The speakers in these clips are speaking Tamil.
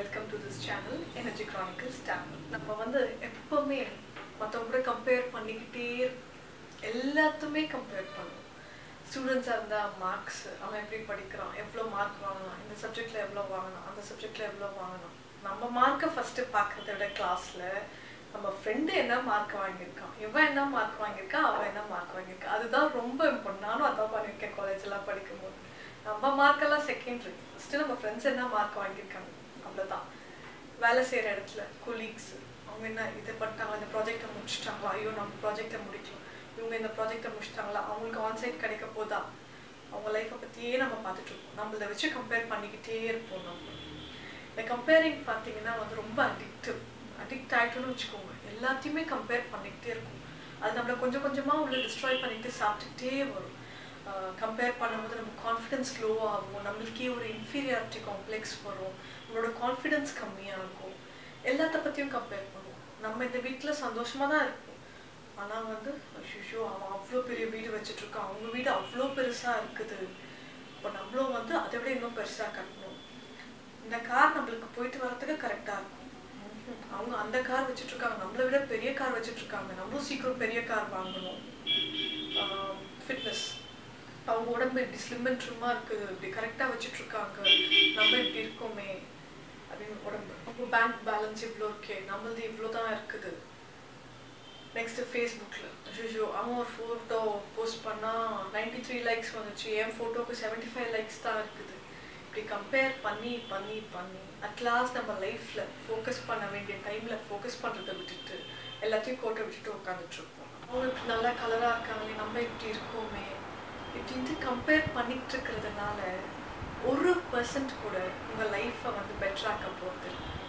Welcome to this channel energy chronicles channel நம்ம வந்து எப்பவுமே மற்றவங்க கூட கம்பேர் பண்ணிக்கிட்டே இருப்போம். எல்லாத்துமே கம்பேர் பண்ணுவோம் ஸ்டூடெண்ட்ஸாக இருந்தால் மார்க்ஸ் அவன் எப்படி படிக்கிறான் எவ்வளோ மார்க் வாங்கலாம் இந்த சப்ஜெக்டில் எவ்வளோ வாங்கலாம் அந்த சப்ஜெக்டில் எவ்வளோ வாங்கலாம் நம்ம மார்க்கை ஃபஸ்ட்டு பார்க்குறத விட கிளாஸில் நம்ம ஃப்ரெண்டு என்ன மார்க் வாங்கியிருக்கான் இவன் என்ன மார்க் வாங்கியிருக்கான் அவன் என்ன மார்க் வாங்கியிருக்கான் அதுதான் ரொம்ப இம்பார்ட்டன்ட் நானும் அதான் பண்ணியிருக்கேன் காலேஜெல்லாம் படிக்கும்போது நம்ம மார்க்கெல்லாம் செகண்டரி ஃபஸ்ட்டு நம்ம ஃப்ரெண்ட்ஸ் என்ன மார்க் வாங்கியிருக்காங்க அவ்வளோதான் வேலை செய்கிற இடத்துல கொலீக்ஸ் அவங்க என்ன இதை பண்ணிட்டாங்களா இந்த ப்ராஜெக்டை முடிச்சிட்டாங்களா ஐயோ நம்ம ப்ராஜெக்டை முடிக்கலாம் இவங்க இந்த ப்ராஜெக்டை முடிச்சிட்டாங்களா அவங்களுக்கு ஆன்சைட் கிடைக்க போதா அவங்க லைஃப்பை பற்றியே நம்ம பார்த்துட்டு இருப்போம் நம்மளை வச்சு கம்பேர் பண்ணிக்கிட்டே இருப்போம் நம்ம இந்த கம்பேரிங் பார்த்தீங்கன்னா வந்து ரொம்ப அடிக்டிவ் அடிக்ட் ஆகிட்டோன்னு வச்சுக்கோங்க எல்லாத்தையுமே கம்பேர் பண்ணிக்கிட்டே இருக்கும் அது நம்மளை கொஞ்சம் கொஞ்சமாக உள்ள டிஸ்ட்ராய் பண்ணிட்டு சாப்பிட்டுக்கிட்டே வரும் கம்பேர் பண்ணும்போது நம்ம கான்ஃபிடென்ஸ் லோ ஆகும் நம்மளுக்கே ஒரு இன்ஃபீரியாரிட்டி காம்ப்ளெக்ஸ் வரும் நம்மளோட கான்ஃபிடென்ஸ் கம்மியாக இருக்கும் எல்லாத்த பற்றியும் கம்பேர் பண்ணுவோம் நம்ம இந்த வீட்டில் சந்தோஷமாக தான் இருப்போம் ஆனால் வந்து ஐயோ அவன் அவ்வளோ பெரிய வீடு வச்சுட்டு இருக்கான் அவங்க வீடு அவ்வளோ பெருசாக இருக்குது இப்போ நம்மளும் வந்து அதை விட இன்னும் பெருசாக கட்டணும் இந்த கார் நம்மளுக்கு போயிட்டு வரதுக்கு கரெக்டாக இருக்கும் ம்ஹும். அவங்க அந்த கார் வச்சுட்டு இருக்காங்க நம்மளை விட பெரிய கார் வச்சுட்டு இருக்காங்க நம்மளும் சீக்கிரம் பெரிய கார் வாங்கணும் ஃபிட்னஸ் அவங்க உடம்பு இப்படி ஸ்லிம் அண்ட் ட்ரிம்மாக இருக்குது இப்படி கரெக்டாக வச்சுட்டு இருக்காங்க நம்ம இப்படி இருக்கோமே அப்படின்னு உடம்பு அப்போ பேங்க் பேலன்ஸ் இவ்வளோ இருக்கே நம்மளது இவ்வளோ தான் இருக்குது நெக்ஸ்ட் ஃபேஸ்புக்கில் ஐயோ அவன் ஒரு ஃபோட்டோ போஸ்ட் பண்ணால் நைன்டி த்ரீ லைக்ஸ் வந்துச்சு என் ஃபோட்டோக்கு செவன்ட்டி ஃபைவ் லைக்ஸ் தான் இருக்குது இப்படி கம்பேர் பண்ணி பண்ணி பண்ணி அட்லாஸ்ட் நம்ம லைஃப்பில் ஃபோக்கஸ் பண்ண வேண்டிய டைமில் ஃபோக்கஸ் பண்ணுறதை விட்டுட்டு எல்லாத்தையும் கோட்டை விட்டுட்டு உட்காந்துட்ருப்போம் அவங்க இப்படி நல்லா கலராக இருக்காங்களே நம்ம இப்படி இருக்கோமே இப்படின்ட்டு கம்பேர் பண்ணிட்டு இருக்கிறதுனால ஒரு பர்சன்ட் கூட உங்கள் லைஃப்பை வந்து பெட்டராக்க போகிறது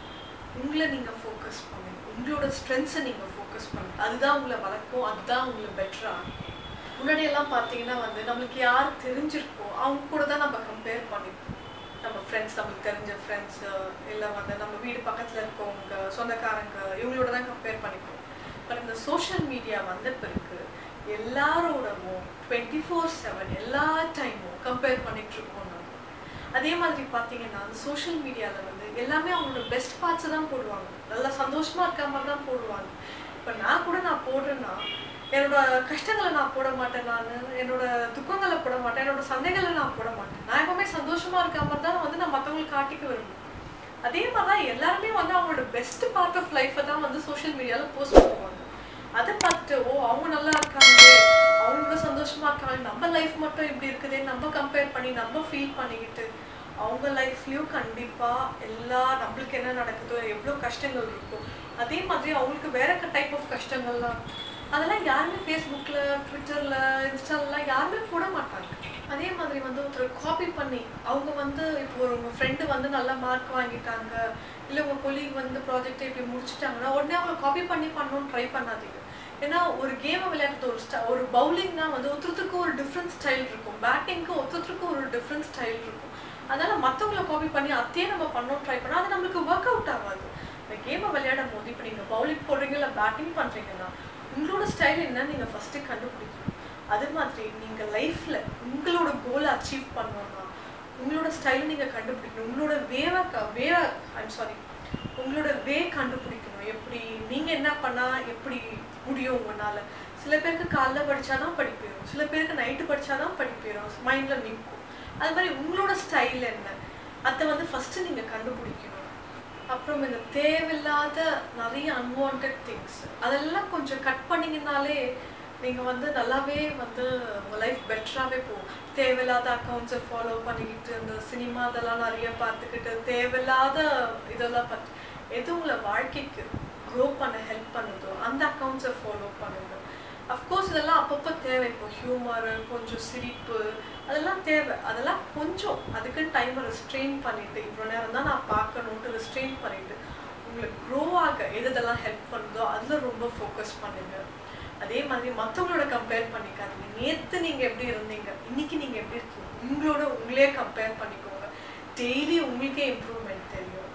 உங்களை நீங்கள் ஃபோக்கஸ் பண்ணுங்க உங்களோட ஸ்ட்ரென்த்ஸை நீங்கள் ஃபோக்கஸ் பண்ணுங்க அதுதான் உங்களை வளர்க்கும் அதுதான் உங்களை பெட்டராக ஆகும் முன்னாடியெல்லாம் பார்த்தீங்கன்னா வந்து நம்மளுக்கு யார் தெரிஞ்சிருக்கோ அவங்க கூட தான் நம்ம கம்பேர் பண்ணிப்போம் நம்ம ஃப்ரெண்ட்ஸ் நம்மளுக்கு தெரிஞ்ச ஃப்ரெண்ட்ஸு இல்லை வந்து நம்ம வீடு பக்கத்தில் இருக்கவங்க சொந்தக்காரங்க இவங்களோட தான் கம்பேர் பண்ணிப்போம் பட் இந்த சோஷியல் மீடியா வந்த பிறகு எல்லாரோடவும் டுவெண்ட்டி ஃபோர் செவன் எல்லா டைமும் கம்பேர் பண்ணிட்டு இருக்கோம் நம்ம அதே மாதிரி பார்த்தீங்கன்னா அந்த சோஷியல் மீடியாவில் வந்து எல்லாமே அவங்களோட பெஸ்ட் பார்ட்ஸை தான் போடுவாங்க நல்லா சந்தோஷமாக இருக்க மாதிரி தான் போடுவாங்க இப்போ நான் கூட நான் போடுறேன்னா என்னோட கஷ்டங்களை நான் போட மாட்டேன் நான் என்னோட துக்கங்களை போட மாட்டேன் என்னோட சந்தைகளை நான் போட மாட்டேன் நான் எப்பவுமே சந்தோஷமா இருக்க மாதிரி தான் வந்து நான் மற்றவங்களுக்கு காட்டிக்க விரும்புவேன் அதே மாதிரி தான் எல்லாருமே வந்து அவங்களோட பெஸ்ட் பார்ட் ஆஃப் லைஃப்பை தான் வந்து சோஷியல் மீடியாவில் போஸ்ட் பண்ணுவாங்க அதை பார்த்துட்டு ஓ அவங்க நல்லா இருக்காங்க அவங்க இவ்வளோ சந்தோஷமா இருக்காங்க நம்ம லைஃப் மட்டும் இப்படி இருக்குதே நம்ம கம்பேர் பண்ணி நம்ம ஃபீல் பண்ணிக்கிட்டு அவங்க லைஃப்லேயும் கண்டிப்பாக எல்லா நம்மளுக்கு என்ன நடக்குதோ எவ்வளோ கஷ்டங்கள் இருக்கும் அதே மாதிரி அவங்களுக்கு வேற டைப் ஆஃப் கஷ்டங்கள்லாம் இருக்கும். அதெல்லாம் யாருமே ஃபேஸ்புக்கில் ட்விட்டரில் இன்ஸ்டாலலாம் யாருமே போட மாட்டாங்க அதே மாதிரி வந்து ஒருத்தர் காப்பி பண்ணி அவங்க வந்து இப்போ ஒரு உங்கள் ஃப்ரெண்டு வந்து நல்ல மார்க் வாங்கிட்டாங்க இல்லை உங்கள் கொலீக் வந்து ப்ராஜெக்டை இப்படி முடிச்சிட்டாங்கன்னா உடனே அவங்க காப்பி பண்ணி பண்ணணும்னு ட்ரை பண்ணாதீங்க ஏன்னா ஒரு கேமை விளையாடுறது ஒரு ஸ்ட ஒரு பவுலிங்னா வந்து ஒருத்தருக்கு ஒரு டிஃப்ரெண்ட் ஸ்டைல் இருக்கும் பேட்டிங்க்கு ஒருத்தருக்கு ஒரு டிஃப்ரெண்ட் ஸ்டைல் இருக்கும் அதனால மற்றவங்கள காப்பி பண்ணி அதையே நம்ம பண்ணோம் ட்ரை பண்ணால் அது நம்மளுக்கு ஒர்க் அவுட் ஆகாது இந்த கேமை விளையாடும் போது இப்போ நீங்கள் பவுலிங் போடுறீங்க இல்லை பேட்டிங் பண்ணுறீங்கன்னா உங்களோட ஸ்டைல் என்ன நீங்கள் ஃபஸ்ட்டு கண்டுபிடிக்கணும் அது மாதிரி நீங்கள் லைஃப்பில் உங்களோட கோலை அச்சீவ் பண்ணணும்னா உங்களோட ஸ்டைலை நீங்கள் கண்டுபிடிக்கணும் உங்களோட வேவை க வேவை ஐம் சாரி உங்களோட வே கண்டுபிடிக்கணும் எப்படி நீங்கள் என்ன பண்ணால் எப்படி முடியும் உங்களால் சில பேருக்கு காலைல படித்தாதான் படிப்பேரும் சில பேருக்கு நைட்டு படித்தாதான் படிப்பேரும் மைண்டில் நிற்கும் அது மாதிரி உங்களோட ஸ்டைல் என்ன அதை வந்து ஃபஸ்ட்டு நீங்கள் கண்டுபிடிக்கணும் அப்புறம் இந்த தேவையில்லாத நிறைய அன்வான்ட் திங்ஸ் அதெல்லாம் கொஞ்சம் கட் பண்ணிங்கனாலே நீங்கள் வந்து நல்லாவே வந்து உங்கள் லைஃப் பெட்டராகவே போகும் தேவையில்லாத அக்கௌண்ட்ஸை ஃபாலோ பண்ணிக்கிட்டு இந்த சினிமா அதெல்லாம் நிறைய பார்த்துக்கிட்டு தேவையில்லாத இதெல்லாம் பார்த்து எது உங்களை வாழ்க்கைக்கு க்ரோ பண்ண ஹெல்ப் பண்ணுதோ அந்த அக்கௌண்ட்ஸை ஃபாலோ பண்ணுங்க அஃப்கோர்ஸ் இதெல்லாம் அப்பப்போ தேவை இப்போ ஹியூமரு கொஞ்சம் சிரிப்பு அதெல்லாம் தேவை அதெல்லாம் கொஞ்சம் அதுக்குன்னு டைமை ரெஸ்ட்ரெயின் பண்ணிட்டு இவ்வளோ நேரம் தான் நான் பார்க்கணுன்ட்டு ரெஸ்ட்ரெயின் பண்ணிட்டு உங்களுக்கு க்ரோ ஆக எது இதெல்லாம் ஹெல்ப் பண்ணுதோ அதில் ரொம்ப ஃபோக்கஸ் பண்ணுங்க அதே மாதிரி மற்றவங்களோட கம்பேர் பண்ணிக்காதீங்க நேற்று நீங்கள் எப்படி இருந்தீங்க இன்னைக்கு நீங்கள் எப்படி இருக்கீங்க உங்களோட உங்களே கம்பேர் பண்ணிக்கோங்க டெய்லி உங்களுக்கே இம்ப்ரூவ்மெண்ட் தெரியும்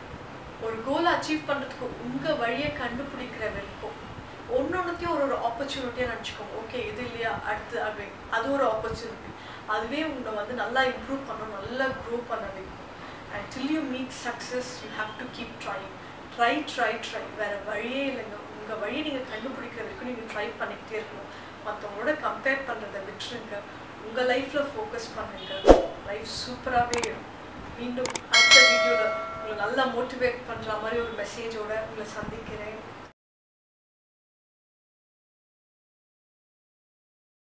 ஒரு கோலை அச்சீவ் பண்ணுறதுக்கு உங்கள் வழியை கண்டுபிடிக்கிற வரைக்கும் ஒன்னொன்னுத்தையும் ஒரு ஒரு ஆப்பர்ச்சுனிட்டியாக நினச்சிக்கோங்க ஓகே இது இல்லையா அடுத்து அப்படி அது ஒரு ஆப்பர்ச்சுனிட்டி அதுவே உங்களை வந்து நல்லா இம்ப்ரூவ் பண்ணணும் நல்லா க்ரோ பண்ண வைக்கும் and till you meet success you have to keep trying try try try வேறு வழியே இல்லைங்க உங்கள் வழியை நீங்கள் கண்டுபிடிக்கிற வரைக்கும் நீங்கள் ட்ரை பண்ணிக்கிட்டே இருக்கணும் மற்றவங்களோட கம்பேர் பண்ணுறதை விட்டுருங்க உங்கள் லைஃப்பில் ஃபோக்கஸ் பண்ணுங்க லைஃப் சூப்பராகவே இருக்கும் மீண்டும் அடுத்த வீடியோவில் உங்களை நல்லா மோட்டிவேட் பண்ணுற மாதிரி ஒரு மெசேஜோட உங்களை சந்திக்கிறேன்